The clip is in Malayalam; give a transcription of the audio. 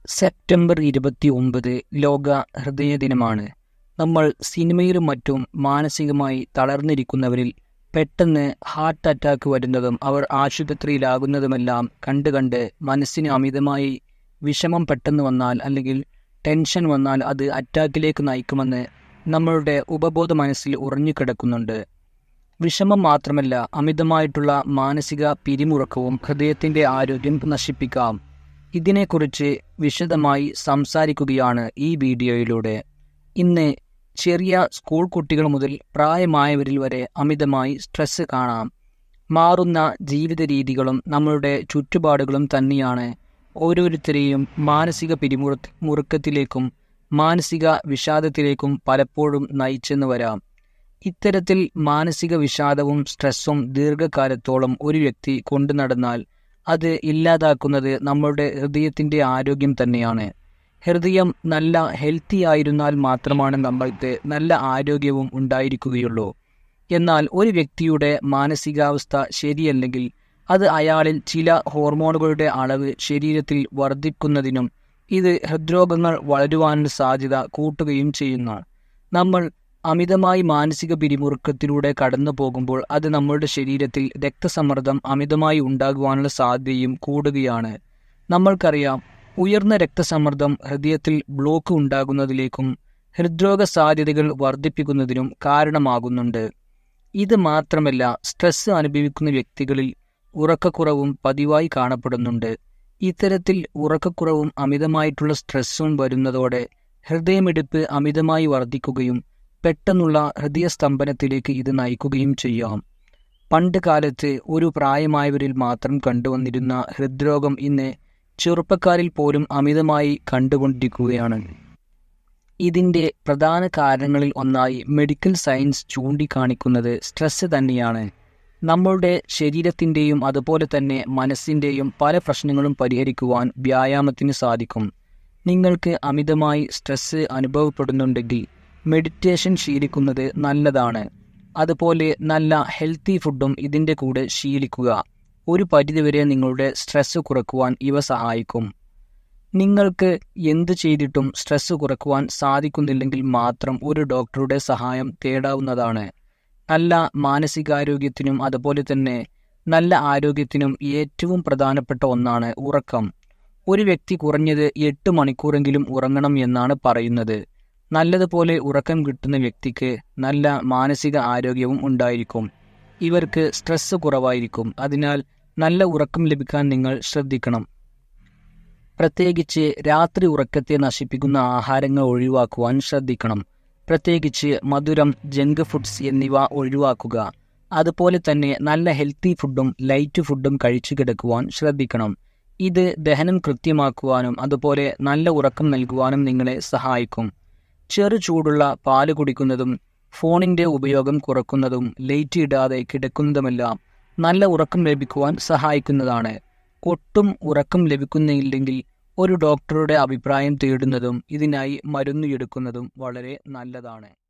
സെപ്റ്റംബർ ഇരുപത്തി ഒമ്പത് ലോക ഹൃദയ ദിനമാണ് നമ്മൾ സിനിമയിലും മറ്റും മാനസികമായി തളർന്നിരിക്കുന്നവരിൽ പെട്ടെന്ന് ഹാർട്ട് അറ്റാക്ക് വരുന്നതും അവർ ആശുപത്രിയിലാകുന്നതുമെല്ലാം കണ്ട് കണ്ട് മനസ്സിന് അമിതമായി വിഷമം പെട്ടെന്ന് വന്നാൽ അല്ലെങ്കിൽ ടെൻഷൻ വന്നാൽ അത് അറ്റാക്കിലേക്ക് നയിക്കുമെന്ന് നമ്മളുടെ ഉപബോധ മനസ്സിൽ ഉറഞ്ഞുകിടക്കുന്നുണ്ട് വിഷമം മാത്രമല്ല അമിതമായിട്ടുള്ള മാനസിക പിരിമുറുക്കവും ഹൃദയത്തിൻ്റെ ആരോഗ്യം നശിപ്പിക്കാം ഇതിനെക്കുറിച്ച് വിശദമായി സംസാരിക്കുകയാണ് ഈ വീഡിയോയിലൂടെ ഇന്ന് ചെറിയ സ്കൂൾ കുട്ടികൾ മുതൽ പ്രായമായവരിൽ വരെ അമിതമായി സ്ട്രെസ് കാണാം മാറുന്ന ജീവിത രീതികളും നമ്മളുടെ ചുറ്റുപാടുകളും തന്നെയാണ് ഓരോരുത്തരെയും മാനസിക പിരിമുറ മുറുക്കത്തിലേക്കും മാനസിക വിഷാദത്തിലേക്കും പലപ്പോഴും നയിച്ചെന്ന് വരാം ഇത്തരത്തിൽ മാനസിക വിഷാദവും സ്ട്രെസ്സും ദീർഘകാലത്തോളം ഒരു വ്യക്തി കൊണ്ടു നടന്നാൽ അത് ഇല്ലാതാക്കുന്നത് നമ്മളുടെ ഹൃദയത്തിൻ്റെ ആരോഗ്യം തന്നെയാണ് ഹൃദയം നല്ല ഹെൽത്തി ആയിരുന്നാൽ മാത്രമാണ് നമ്മൾക്ക് നല്ല ആരോഗ്യവും ഉണ്ടായിരിക്കുകയുള്ളൂ എന്നാൽ ഒരു വ്യക്തിയുടെ മാനസികാവസ്ഥ ശരിയല്ലെങ്കിൽ അത് അയാളിൽ ചില ഹോർമോണുകളുടെ അളവ് ശരീരത്തിൽ വർദ്ധിക്കുന്നതിനും ഇത് ഹൃദ്രോഗങ്ങൾ വളരുവാനുള്ള സാധ്യത കൂട്ടുകയും ചെയ്യുന്നു നമ്മൾ അമിതമായി മാനസിക പിരിമുറുക്കത്തിലൂടെ കടന്നു പോകുമ്പോൾ അത് നമ്മളുടെ ശരീരത്തിൽ രക്തസമ്മർദ്ദം അമിതമായി ഉണ്ടാകുവാനുള്ള സാധ്യതയും കൂടുകയാണ് നമ്മൾക്കറിയാം ഉയർന്ന രക്തസമ്മർദ്ദം ഹൃദയത്തിൽ ബ്ലോക്ക് ഉണ്ടാകുന്നതിലേക്കും ഹൃദ്രോഗ സാധ്യതകൾ വർദ്ധിപ്പിക്കുന്നതിനും കാരണമാകുന്നുണ്ട് ഇത് മാത്രമല്ല സ്ട്രെസ് അനുഭവിക്കുന്ന വ്യക്തികളിൽ ഉറക്കക്കുറവും പതിവായി കാണപ്പെടുന്നുണ്ട് ഇത്തരത്തിൽ ഉറക്കക്കുറവും അമിതമായിട്ടുള്ള സ്ട്രെസ്സും വരുന്നതോടെ ഹൃദയമിടിപ്പ് അമിതമായി വർദ്ധിക്കുകയും പെട്ടെന്നുള്ള ഹൃദയസ്തംഭനത്തിലേക്ക് ഇത് നയിക്കുകയും ചെയ്യാം പണ്ട് കാലത്ത് ഒരു പ്രായമായവരിൽ മാത്രം കണ്ടുവന്നിരുന്ന ഹൃദ്രോഗം ഇന്ന് ചെറുപ്പക്കാരിൽ പോലും അമിതമായി കണ്ടുകൊണ്ടിരിക്കുകയാണ് ഇതിൻ്റെ പ്രധാന കാരണങ്ങളിൽ ഒന്നായി മെഡിക്കൽ സയൻസ് ചൂണ്ടിക്കാണിക്കുന്നത് സ്ട്രെസ് തന്നെയാണ് നമ്മളുടെ ശരീരത്തിൻ്റെയും അതുപോലെ തന്നെ മനസ്സിൻ്റെയും പല പ്രശ്നങ്ങളും പരിഹരിക്കുവാൻ വ്യായാമത്തിന് സാധിക്കും നിങ്ങൾക്ക് അമിതമായി സ്ട്രെസ് അനുഭവപ്പെടുന്നുണ്ടെങ്കിൽ മെഡിറ്റേഷൻ ശീലിക്കുന്നത് നല്ലതാണ് അതുപോലെ നല്ല ഹെൽത്തി ഫുഡും ഇതിൻ്റെ കൂടെ ശീലിക്കുക ഒരു പരിധിവരെ നിങ്ങളുടെ സ്ട്രെസ് കുറക്കുവാൻ ഇവ സഹായിക്കും നിങ്ങൾക്ക് എന്തു ചെയ്തിട്ടും സ്ട്രെസ് കുറക്കുവാൻ സാധിക്കുന്നില്ലെങ്കിൽ മാത്രം ഒരു ഡോക്ടറുടെ സഹായം തേടാവുന്നതാണ് നല്ല മാനസികാരോഗ്യത്തിനും അതുപോലെ തന്നെ നല്ല ആരോഗ്യത്തിനും ഏറ്റവും പ്രധാനപ്പെട്ട ഒന്നാണ് ഉറക്കം ഒരു വ്യക്തി കുറഞ്ഞത് എട്ട് മണിക്കൂറെങ്കിലും ഉറങ്ങണം എന്നാണ് പറയുന്നത് നല്ലതുപോലെ ഉറക്കം കിട്ടുന്ന വ്യക്തിക്ക് നല്ല മാനസിക ആരോഗ്യവും ഉണ്ടായിരിക്കും ഇവർക്ക് സ്ട്രെസ് കുറവായിരിക്കും അതിനാൽ നല്ല ഉറക്കം ലഭിക്കാൻ നിങ്ങൾ ശ്രദ്ധിക്കണം പ്രത്യേകിച്ച് രാത്രി ഉറക്കത്തെ നശിപ്പിക്കുന്ന ആഹാരങ്ങൾ ഒഴിവാക്കുവാൻ ശ്രദ്ധിക്കണം പ്രത്യേകിച്ച് മധുരം ജങ്ക് ഫുഡ്സ് എന്നിവ ഒഴിവാക്കുക അതുപോലെ തന്നെ നല്ല ഹെൽത്തി ഫുഡും ലൈറ്റ് ഫുഡും കഴിച്ചു കിടക്കുവാൻ ശ്രദ്ധിക്കണം ഇത് ദഹനം കൃത്യമാക്കുവാനും അതുപോലെ നല്ല ഉറക്കം നൽകുവാനും നിങ്ങളെ സഹായിക്കും ചെറു ചൂടുള്ള പാല് കുടിക്കുന്നതും ഫോണിൻ്റെ ഉപയോഗം കുറക്കുന്നതും ലൈറ്റ് ഇടാതെ കിടക്കുന്നതുമെല്ലാം നല്ല ഉറക്കം ലഭിക്കുവാൻ സഹായിക്കുന്നതാണ് ഒട്ടും ഉറക്കം ലഭിക്കുന്നില്ലെങ്കിൽ ഒരു ഡോക്ടറുടെ അഭിപ്രായം തേടുന്നതും ഇതിനായി മരുന്ന് എടുക്കുന്നതും വളരെ നല്ലതാണ്